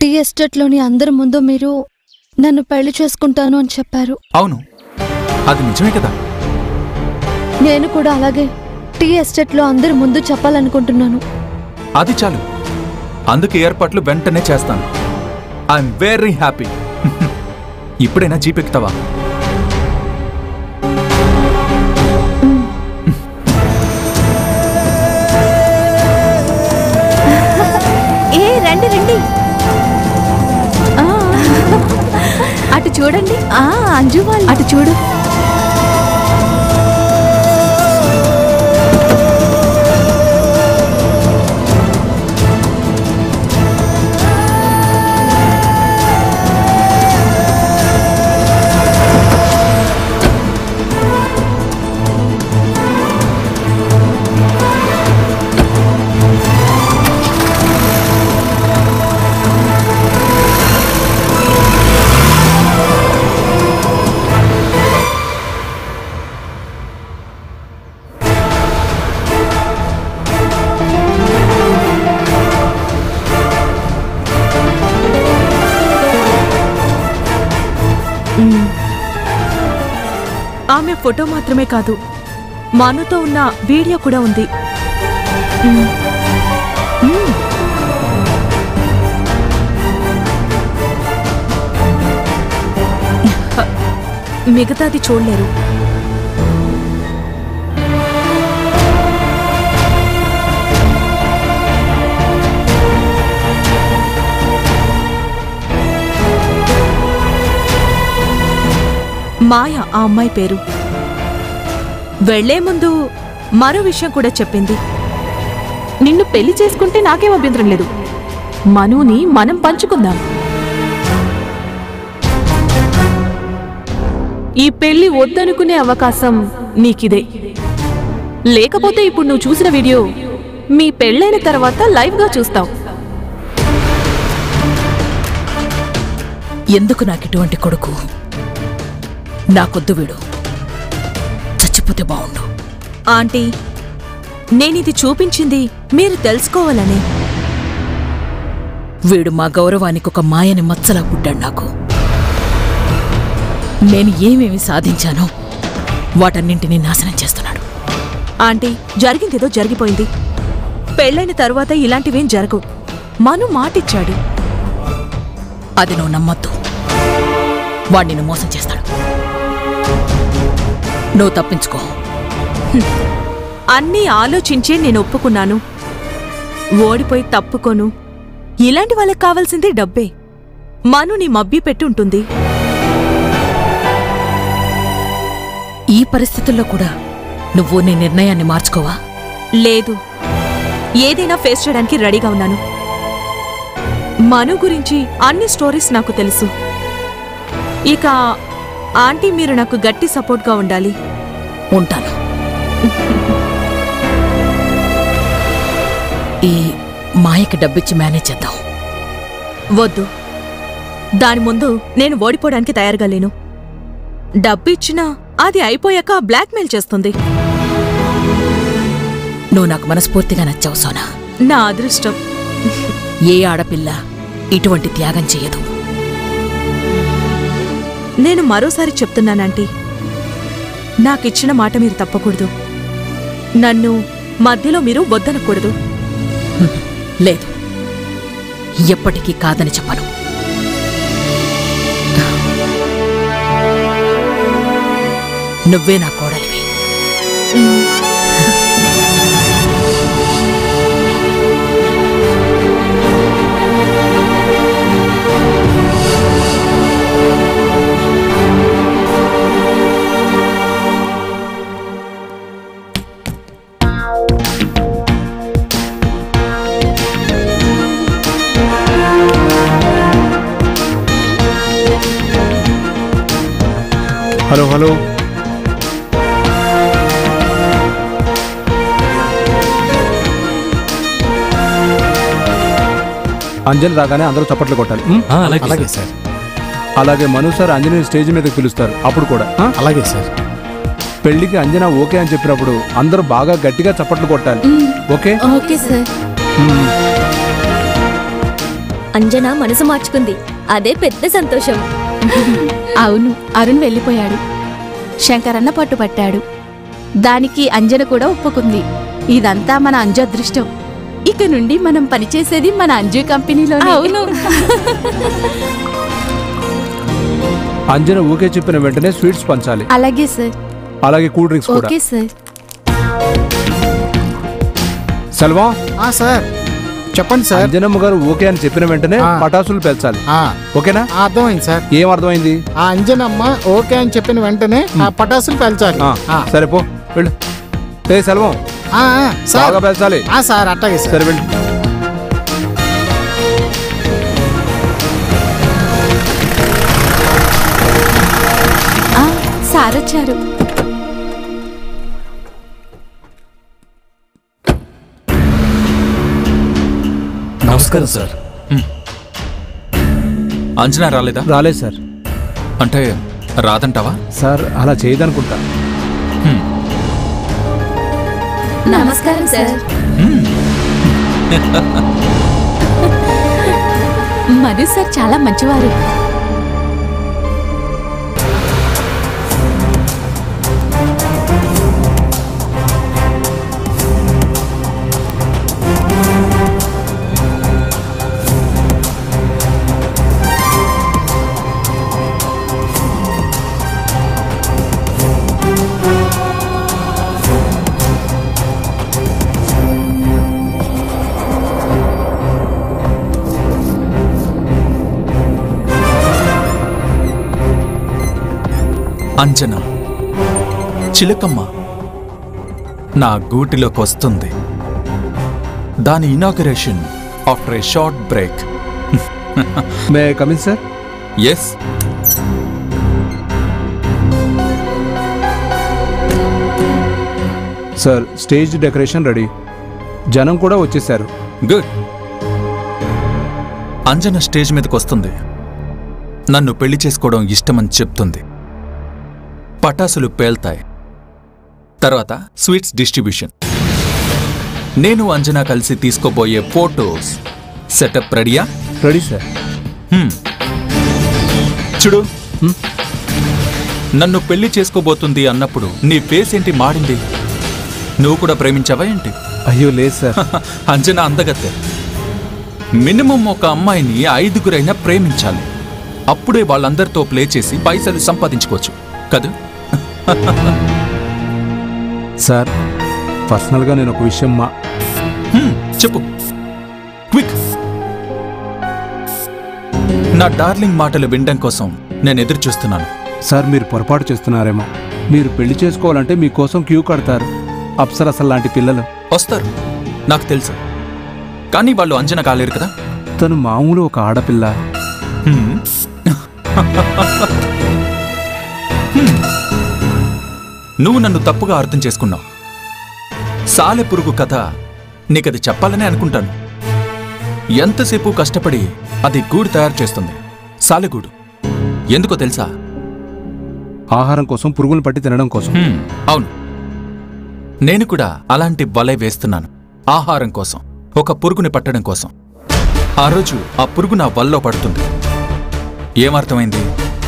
Tea ఎస్టేట్లోని అందరి ముందు మీరు నన్ను పెళ్లి చేసుకుంటాను అని చెప్పారు అవును అది నిజమే కదా నేను కూడా అలాగే టీ ఎస్టేట్లో అందరి ముందు చెప్పాలనుకుంటున్నాను అది చాలు అందుకు ఏర్పాట్లు వెంటనే చేస్తాను ఐఎమ్ వెరీ హ్యాపీ ఇప్పుడైనా జీప్ ఎక్కుతావా ఏ రండి రండి ఆ, అటు చూడండి ఆ అంజు వాళ్ళు అటు చూడు ఆమె ఫోటో మాత్రమే కాదు మనుతో ఉన్న వీడియో కూడా ఉంది మిగతాది చూడలేరు మాయ ఆ అమ్మాయి పేరు వెళ్లే ముందు మరో విషయం కూడా చెప్పింది నిన్ను పెళ్లి చేసుకుంటే నాకేం అభ్యంతరం లేదు మనుని మనం పంచుకుందాం ఈ పెళ్లి వద్దనుకునే అవకాశం నీకిదే లేకపోతే ఇప్పుడు నువ్వు చూసిన వీడియో మీ పెళ్ళైన తర్వాత లైవ్గా చూస్తావు ఎందుకు నాకు ఇటువంటి కొడుకు నాకొద్దు వీడు చచ్చిపోతే బావుండు ఆంటీ నేనిది చూపించింది మీరు తెలుసుకోవాలని వీడు మా గౌరవానికి ఒక మాయని మచ్చలా పుట్టాడు నాకు నేను ఏమేమి సాధించానో వాటన్నింటినీ నాశనం చేస్తున్నాడు ఆంటీ జరిగిందేదో జరిగిపోయింది పెళ్ళైన తరువాత ఇలాంటివేం జరగవు మను మాటిచ్చాడు అది నువ్వు నమ్మొద్దు వాడు నిన్ను మోసం చేస్తాడు నువ్వు తప్పించుకో అన్నీ ఆలోచించే నేను ఒప్పుకున్నాను ఓడిపోయి తప్పుకోను ఇలాంటి వాళ్ళకి కావాల్సింది డబ్బే మనుని మబ్బి పెట్టి ఉంటుంది ఈ పరిస్థితుల్లో కూడా నువ్వు నీ నిర్ణయాన్ని మార్చుకోవా లేదు ఏదైనా ఫేస్ చేయడానికి రెడీగా ఉన్నాను మను గురించి అన్ని స్టోరీస్ నాకు తెలుసు ఇక ఆంటీ మీరు నాకు గట్టి సపోర్ట్గా ఉండాలి ఉంటాను ఈ మాయకి డబ్బిచ్చి మేనేజ్ చేద్దాం వద్దు దాని ముందు నేను ఓడిపోవడానికి తయారుగా లేను డబ్బు ఇచ్చినా అది అయిపోయాక బ్లాక్మెయిల్ చేస్తుంది నువ్వు నాకు మనస్ఫూర్తిగా నచ్చావు సోనా నా అదృష్టం ఏ ఆడపిల్ల ఇటువంటి త్యాగం చెయ్యదు నేను మరోసారి చెప్తున్నానంటీ నాకిచ్చిన మాట మీరు తప్పకూడదు నన్ను మధ్యలో మీరు వద్దనకూడదు లేదు ఎప్పటికీ కాదని చెప్పను నువ్వే నా కోడలివి హలో హలో అంజలి రాగానే అందరూ చప్పట్లు కొట్టాలి ఉం? అలాగే సార్ అలాగే మను సార్ అంజలిని స్టేజ్ మీదకి పిలుస్తారు అప్పుడు కూడా ఆ? అలాగే సార్ పెళ్లికి అంజన ఓకే అని చెప్పినప్పుడు అందరూ బాగా గట్టిగా చప్పట్లు కొట్టాలి ఓకే ఓకే సార్ ఉం. అంజన మనసు మార్చుకుంది అదే పెద్ద సంతోషం అవును అరుణ్ వెళ్ళిపోయాడు శంకరన్న పట్టుపట్టాడు దానికి అంజన కూడా ఒప్పుకుంది ఇదంతా మన అంజు అదృష్టం ఇక నుండి మనం పనిచేసేది మన అంజు కంపెనీలో అవును అంజన ఊకే చెప్పిన వెంటనే స్వీట్స్ పంచాలి అలాగే సార్ అలాగే కూల్ డ్రింక్స్ కూడా ఓకే సార్ సెల్వం ఆ సార్ చెప్పండి సార్ అంజనమ్మ గారు ఓకే అని చెప్పిన వెంటనే ఆ. పటాసులు పేల్చాలి ఆ, ఓకేనా ఆ, అర్థమైంది సార్ ఏం అర్థమైంది ఆ అంజనమ్మ ఓకే అని చెప్పిన వెంటనే ఆ పటాసులు పేల్చాలి ఆ, ఆ, సరే పో వెళ్ళు ఏ సెల్వం ఆ, ఆ, సార్ బాగా పేల్చాలి ఆ, సార్ అట్టాగే సార్ సరే వెళ్ళు ఆ, సార్ వచ్చారు నమస్కారం సార్ అంచనా రాలేదా రాలేదు సార్ అంటే రాదంటావా సార్ అలా చేయదనుకుంటా నమస్కారం సార్ మధు సార్ చాలా మంచివారు అంజన చిలకమ్మ నా గూటిలోకి వస్తుంది దాని inauguration after a short break may come in sir yes sir stage decoration ready జనం కూడా వచ్చేసారు గుడ్ అంజన స్టేజ్ మీదకి వస్తుంది నన్ను పెళ్లి చేసుకోవడం ఇష్టమని చెప్తుంది పటాసులు పేల్తాయి తర్వాత స్వీట్స్ డిస్ట్రిబ్యూషన్ నేను అంజన కలిసి తీసుకోబోయే ఫోటోస్ సెటప్ రెడీయా రెడీ సార్ హ్మ్. చూడు నన్ను పెళ్లి చేసుకోబోతుంది అన్నప్పుడు నీ ఫేస్ ఏంటి మాడింది నువ్వు కూడా ప్రేమించావా ఏంటి అయ్యో లేదు సార్ అంజనా అందగత్తె మినిమం ఒక అమ్మాయిని ఐదుగురైనా ప్రేమించాలి అప్పుడే వాళ్ళందరితో ప్లే చేసి పైసలు సంపాదించుకోవచ్చు కదూ సార్ పర్సనల్గా నేను ఒక విషయం మా హ్మ్, చెప్పు క్విక్ నా డార్లింగ్ మాటలు వినడం కోసం నేను ఎదురు చూస్తున్నాను సార్ మీరు పొరపాటు చేస్తున్నారేమో మీరు పెళ్లి చేసుకోవాలంటే మీకోసం క్యూ కడతారు అప్సరసల్ లాంటి పిల్లలు వస్తారు నాకు తెలుసు కానీ వాళ్ళు అంజనా కాలేరు కదా తను మామూలు ఒక ఆడపిల్ల హ్మ్. హ్మ్. నువ్వు నన్ను తప్పుగా అర్థం చేసుకున్నావు సాలెపురుగు కథ నీకది చెప్పాలనే అనుకుంటాను ఎంతసేపు కష్టపడి అది గూడు తయారు చేస్తుంది సాలెగూడు ఎందుకో తెలుసా ఆహారం కోసం పురుగులు పట్టి తినడం కోసం హ్మ్, అవును నేను కూడా అలాంటి వలె వేస్తున్నాను ఆహారం కోసం ఒక పురుగుని పట్టడం కోసం ఆ రోజు ఆ పురుగు నా వల్లో పడుతుంది ఏమర్థమైంది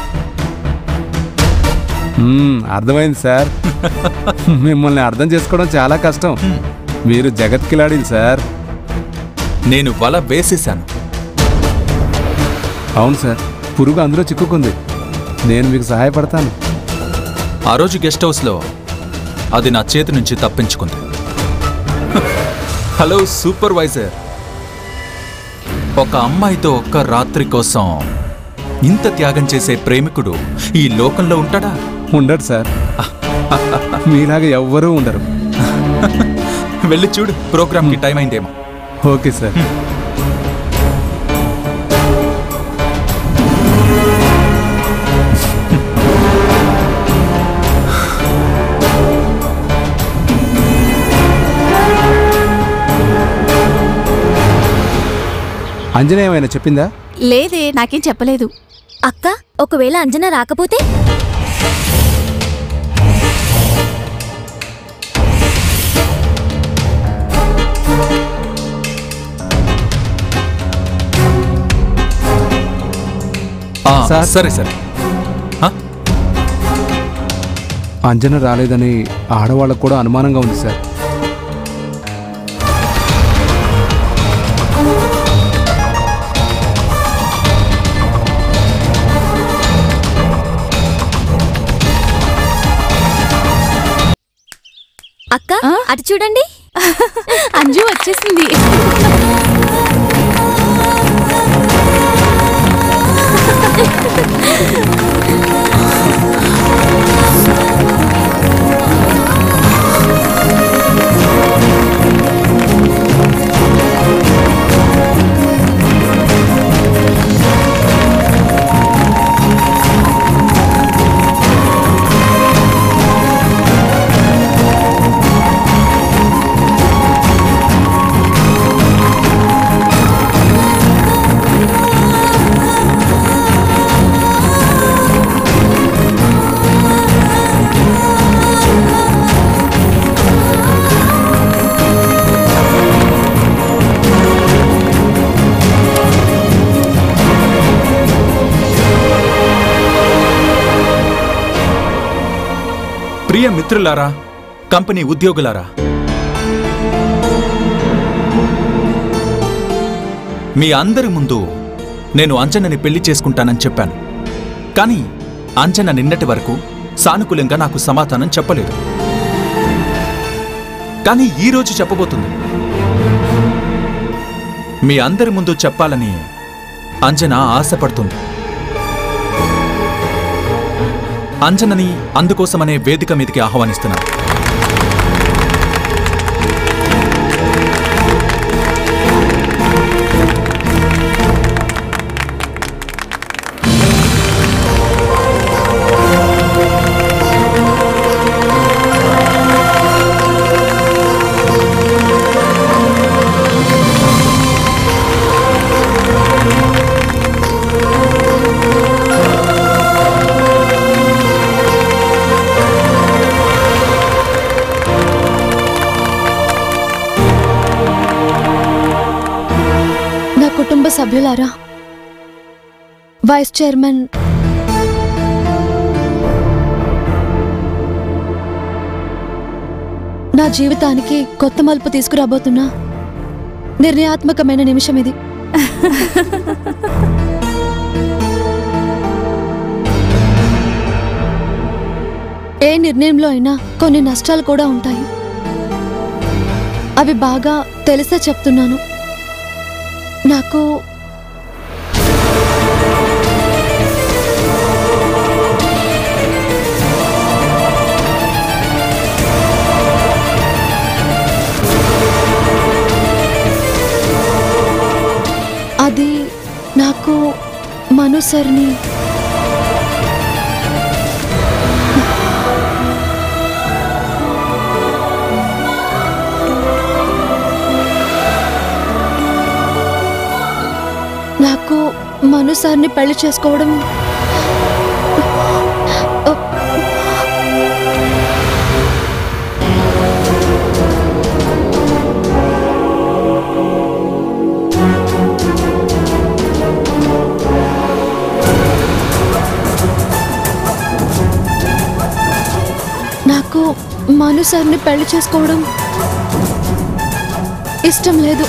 మ్మ్, అర్థమైంది సార్ మిమ్మల్ని అర్థం చేసుకోవడం చాలా కష్టం మీరు జగత్ కిలాడీలు సార్ నేను వల వేసేశాను అవును సార్ పురుగు అందులో చిక్కుకుంది నేను మీకు సహాయపడతాను ఆ రోజు గెస్ట్ హౌస్లో అది నా చేతి నుంచి తప్పించుకుంది హలో సూపర్వైజర్ ఒక అమ్మాయితో ఒక్క రాత్రి కోసం ఇంత త్యాగం చేసే ప్రేమికుడు ఈ లోకంలో ఉంటాడా ఉండడు సార్ మీలాగా ఎవ్వరూ ఉండరు వెళ్ళి చూడు ప్రోగ్రామ్కి టైం అయిందేమో ఓకే సార్ అంజనా ఏమైనా చెప్పిందా లేదే నాకేం చెప్పలేదు అక్క ఒకవేళ అంజన రాకపోతే సార్ సరే సరే అంజన రాలేదని ఆడవాళ్ళకు కూడా అనుమానంగా ఉంది సార్ అక్క అటు చూడండి అంజు వచ్చేసింది ప్రియ మిత్రులారా కంపెనీ ఉద్యోగులారా మీ అందరి ముందు నేను అంజనని పెళ్లి చేసుకుంటానని చెప్పాను కానీ అంజన నిన్నటి వరకు సానుకూలంగా నాకు సమాధానం చెప్పలేదు కానీ ఈ రోజు చెప్పబోతుంది మీ అందరి ముందు చెప్పాలని అంజన ఆశపడుతుంది అంజనని అందుకోసమనే వేదిక మీదకి ఆహ్వానిస్తున్నాను నా కుటుంబ సభ్యులారా వైస్ చైర్మన్ నా జీవితానికి కొత్త మలుపు తీసుకురాబోతున్నా నిర్ణయాత్మకమైన నిమిషం ఇది ఏ నిర్ణయంలో అయినా కొన్ని నష్టాలు కూడా ఉంటాయి అవి బాగా తెలిసే చెప్తున్నాను నాకు అది నాకు మనుసరిని నాకు మనుసార్ని పెళ్లి చేసుకోవడం నాకు మనుసార్ని పెళ్లి చేసుకోవడం ఇష్టం లేదు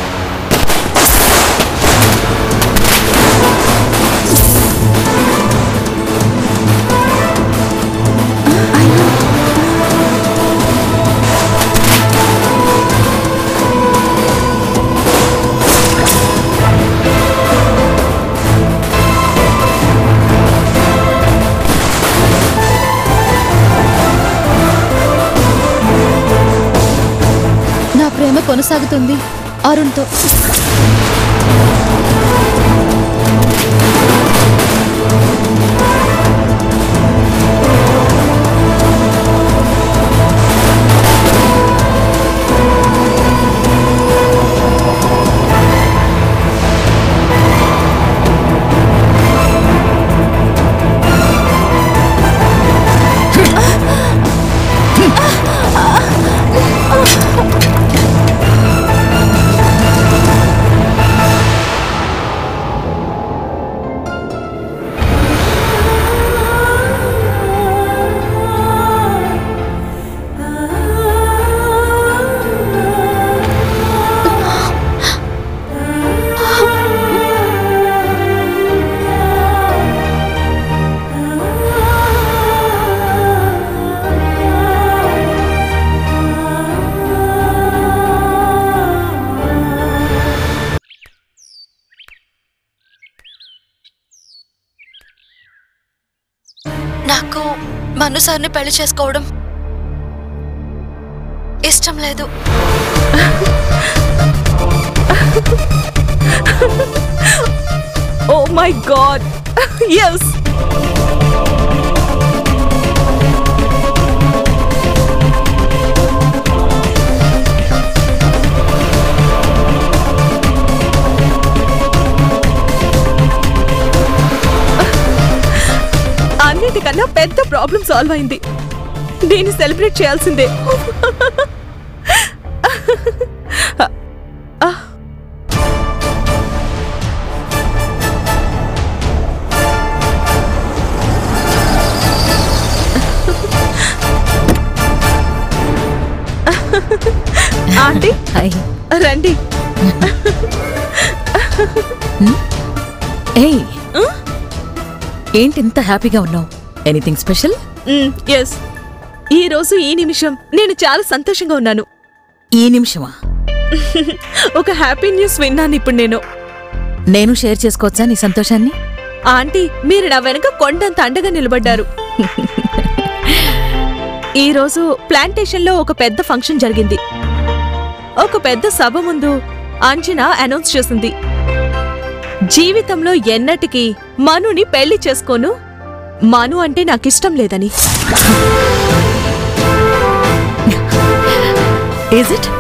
నా ప్రేమ కొనసాగుతుంది అరుణ్తో ఆ మను సార్ని పెళ్లి చేసుకోవడం ఇష్టం లేదు ఓ మై గాడ్ ఎస్ అన్నిటికన్నా పెద్ద ప్రాబ్లం సాల్వ్ అయింది దీన్ని సెలబ్రేట్ చేయాల్సిందే ఆంటీ రండి ఏయ్ ఏంటి ఇంత హ్యాపీగా ఉన్నావు ఎనీథింగ్ స్పెషల్ ఎస్ ఈ రోజు ఈ నిమిషం నేను చాలా సంతోషంగా ఉన్నాను ఈ నిమిషమా ఒక హ్యాపీ న్యూస్ విన్నాను ఇప్పుడు నేను నేను షేర్ చేసుకోవచ్చా నీ సంతోషాన్ని ఆంటీ మీరు నా వెనక కొండంత అండగా నిలబడ్డారు ఈ రోజు ప్లాంటేషన్ లో ఒక పెద్ద ఫంక్షన్ జరిగింది ఒక పెద్ద సభ ముందు అంజనా అనౌన్స్ చేసింది జీవితంలో ఎన్నటికీ మనుని పెళ్లి చేసుకోను మను అంటే నాకిష్టం లేదని ఈజ్ ఇట్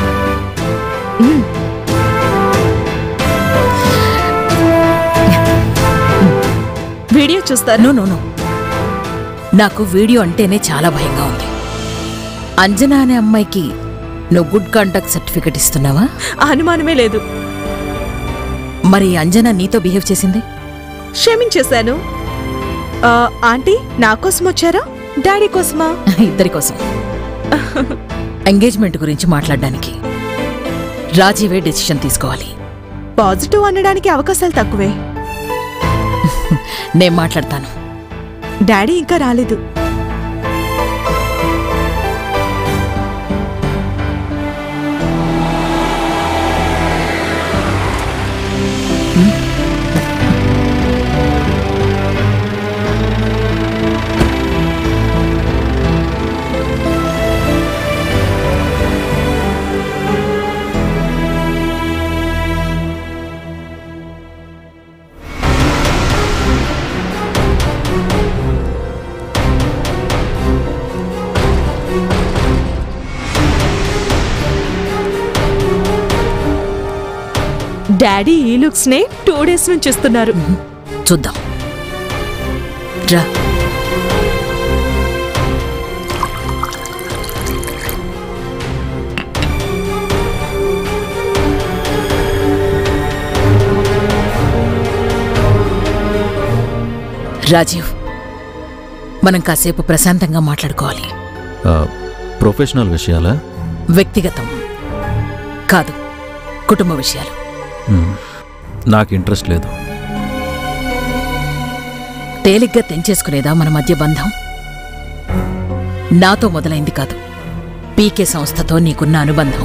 వీడియో చూస్తారు నో నో నో నాకు వీడియో అంటేనే చాలా భయంగా ఉంది అంజనా అనే అమ్మాయికి నువ్వు గుడ్ కాంటాక్ట్ సర్టిఫికెట్ ఇస్తున్నావా అనుమానమే లేదు మరి అంజనా నీతో బిహేవ్ చేసింది క్షమించేశాను ఆ, ఆంటీ నా కోసం వచ్చారా డాడీ కోసమా ఇద్దరి కోసం ఎంగేజ్మెంట్ గురించి మాట్లాడడానికి రాజీవే డెసిషన్ తీసుకోవాలి పాజిటివ్ అనడానికి అవకాశాలు తక్కువే నేను మాట్లాడతాను డాడీ ఇంకా రాలేదు డాడీ ఈ లుక్స్ నే టూ డేస్ నుంచి ఇస్తున్నారు చూద్దాం రా రాజీవ్ మనం కాసేపు ప్రశాంతంగా మాట్లాడుకోవాలి ప్రొఫెషనల్ విషయాలా వ్యక్తిగతం కాదు కుటుంబ విషయాలు మ్మ్. నాకు ఇంట్రెస్ట్ లేదు తేలిగ్గా తెంచేసుకునేదా మన మధ్య బంధం నాతో మొదలైంది కాదు పీకే సంస్థతో నీకున్న అనుబంధం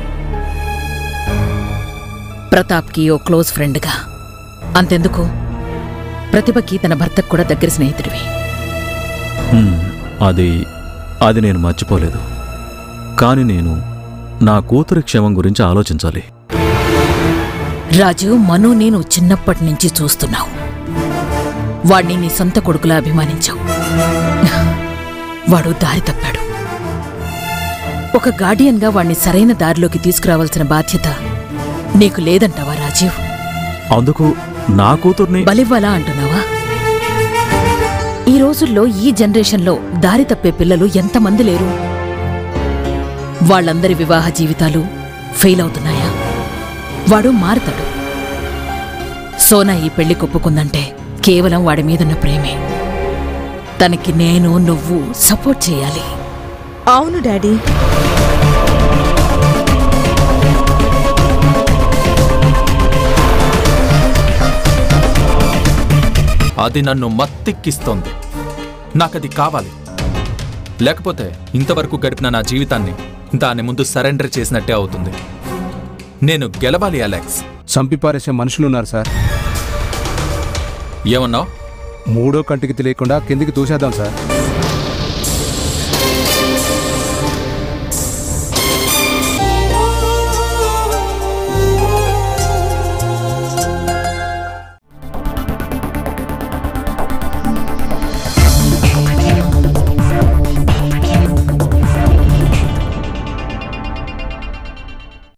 ప్రతాప్కి ఓ క్లోజ్ ఫ్రెండ్గా అంతెందుకు ప్రతిభకి తన భర్తకు కూడా దగ్గర స్నేహితుడివి మ్మ్. అది అది నేను మర్చిపోలేదు కానీ నేను నా కూతురి క్షేమం గురించి ఆలోచించాలి రాజు మను నేను చిన్నప్పటి నుంచి చూస్తున్నావు వాణ్ణి నీ సొంత కొడుకులా అభిమానించావు వాడు దారి తప్పాడు ఒక గార్డియన్గా వాణ్ణి సరైన దారిలోకి తీసుకురావాల్సిన బాధ్యత నీకు లేదంటావా రాజీవ్ అందుకు నా కూతుర్ని బలివ్వాలా అంటున్నావా ఈ రోజుల్లో ఈ జనరేషన్లో దారి తప్పే పిల్లలు ఎంతమంది లేరు వాళ్ళందరి వివాహ జీవితాలు ఫెయిల్ అవుతున్నాయా వాడు మారుతాడు సోనా ఈ పెళ్లి కొప్పుకుందంటే కేవలం వాడి మీదున్న ప్రేమే తనకి నేను నువ్వు సపోర్ట్ చేయాలి అవును డాడీ అది నన్ను మత్తెక్కిస్తోంది నాకది కావాలి లేకపోతే ఇంతవరకు గడిపిన నా జీవితాన్ని దాని ముందు సరెండర్ చేసినట్టే అవుతుంది నేను గెలవాలి అలెక్స్ చంపి పారేసే మనుషులున్నారు సార్ ఏమన్నావు మూడో కంటికి తెలియకుండా కిందికి తూసేద్దాం సార్